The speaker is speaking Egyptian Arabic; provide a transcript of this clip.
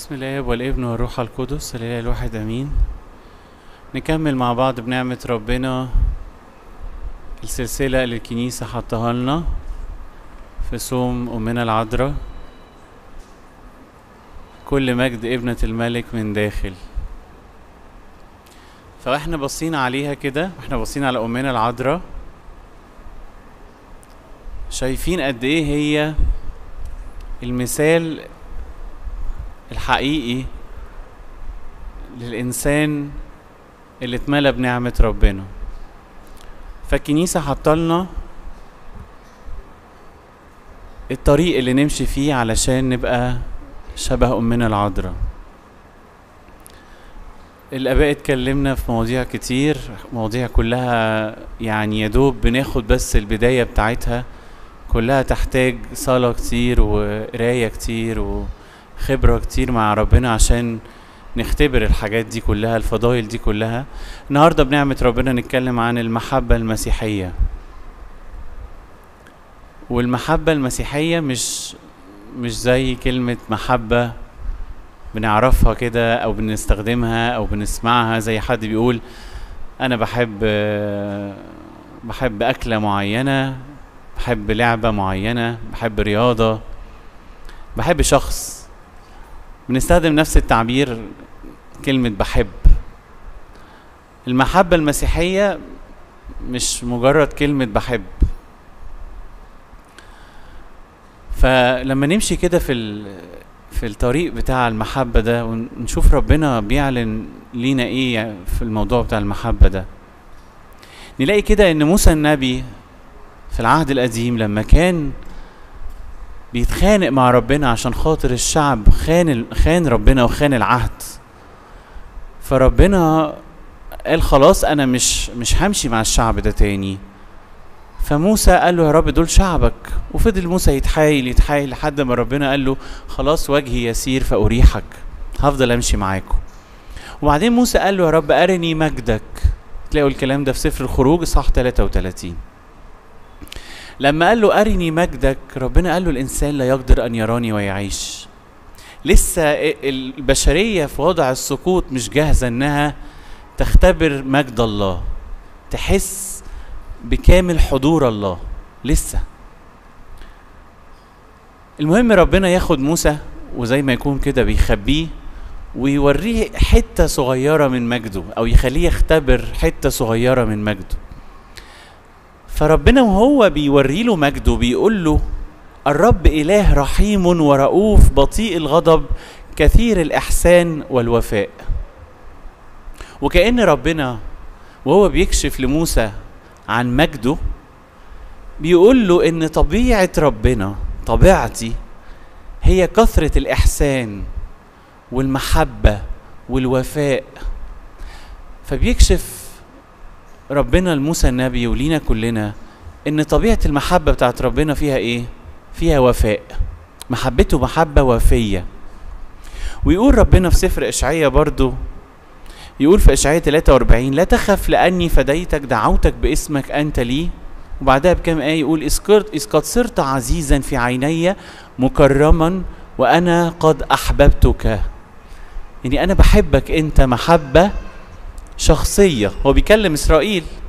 بسم الله والابن والروح القدس الاله الواحد امين نكمل مع بعض بنعمة ربنا السلسلة اللي الكنيسة حطها لنا في صوم أمنا العذراء كل مجد ابنة الملك من داخل فاحنا باصين عليها كده واحنا باصين على أمنا العذراء شايفين قد ايه هي المثال الحقيقي للإنسان اللي اتملى بنعمة ربنا فالكنيسة حطلنا الطريق اللي نمشي فيه علشان نبقى شبه أمنا العذراء الآباء اتكلمنا في مواضيع كتير مواضيع كلها يعني يدوب بناخد بس البداية بتاعتها كلها تحتاج صلاة كتير وقراية كتير وخبرة كتير مع ربنا عشان نختبر الحاجات دي كلها الفضائل دي كلها النهاردة بنعمة ربنا نتكلم عن المحبة المسيحية والمحبة المسيحية مش مش زي كلمة محبة بنعرفها كده أو بنستخدمها أو بنسمعها زي حد بيقول أنا بحب بحب أكلة معينة بحب لعبة معينة بحب رياضة بحب شخص بنستخدم نفس التعبير كلمة بحب المحبة المسيحية مش مجرد كلمة بحب فلما نمشي كده في ال... في الطريق بتاع المحبة ده ونشوف ربنا بيعلن لينا ايه في الموضوع بتاع المحبة ده نلاقي كده ان موسى النبي في العهد القديم لما كان بيتخانق مع ربنا عشان خاطر الشعب خان خان ربنا وخان العهد فربنا قال خلاص انا مش مش همشي مع الشعب ده تاني فموسى قال له يا رب دول شعبك وفضل موسى يتحايل يتحايل لحد ما ربنا قال له خلاص وجهي يسير فأريحك هفضل امشي معاكم وبعدين موسى قال له يا رب ارني مجدك تلاقوا الكلام ده في سفر الخروج صح 33 لما قال له أرني مجدك ربنا قال له الإنسان لا يقدر أن يراني ويعيش لسه البشرية في وضع السقوط مش جاهزة إنها تختبر مجد الله تحس بكامل حضور الله لسه المهم ربنا ياخد موسى وزي ما يكون كده بيخبيه ويوريه حتة صغيرة من مجده أو يخليه يختبر حتة صغيرة من مجده فربنا وهو بيوري له مجده بيقول له الرب إله رحيم ورؤوف بطيء الغضب كثير الإحسان والوفاء وكأن ربنا وهو بيكشف لموسى عن مجده بيقول له إن طبيعة ربنا طبيعتي هي كثرة الإحسان والمحبة والوفاء فبيكشف ربنا لموسى النبي ولينا كلنا ان طبيعه المحبه بتاعت ربنا فيها ايه فيها وفاء محبته محبه وفيه ويقول ربنا في سفر اشعياء برضو يقول في اشعياء 43 لا تخف لاني فديتك دعوتك باسمك انت لي وبعدها بكام ايه يقول اذ قد صرت عزيزا في عيني مكرما وانا قد احببتك يعني انا بحبك انت محبه شخصيه هو بيكلم اسرائيل